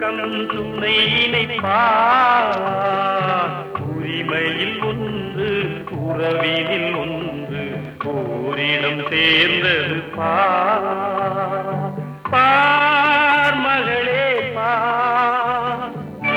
பக்கம் துணையினை பார் உரிமையில் ஒன்று உறவினில் ஒன்று ஓரிடம் சேர்ந்தது பார் பார் மகளே பார்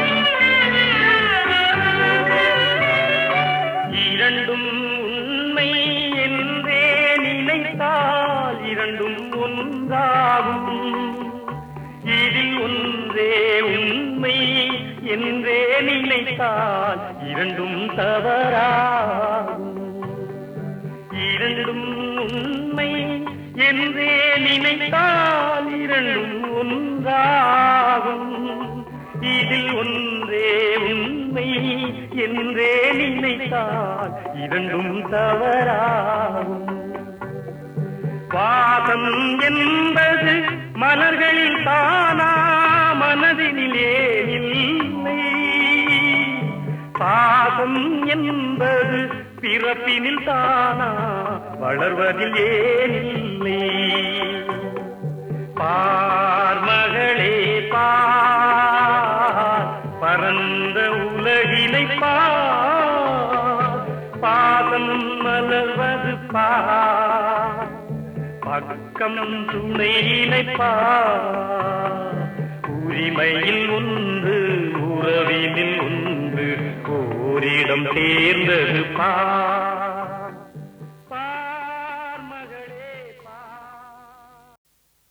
இரண்டும் உண்மை என்றே நினைத்தால் இரண்டும் ஒன்றாகும் இதில் ஒன்றே உண்மை என்றே நினைத்தால் இரண்டும் தவறாகும் இரண்டும் உண்மை என்றே நினைத்தால் இரண்டும் ஒன்றாகும் இதில் ஒன்றே உண்மை என்றே நினைத்தால் இரண்டும் தவறாகும் வாசம் என்பது மலர்களில் தானா மனதினிலே இல்லை பாசம் என்பது பிறப்பினில் தானா வளர்வதில் ஏன் இல்லை பார் மகளே பார் பரந்த உலகினை பார் பாதம் மலர்வது பார் பக்கம் துணையினை பார் உரிமையில் ஒன்று உறவினில் ஒன்று ஓரிடம் சேர்ந்தது பார்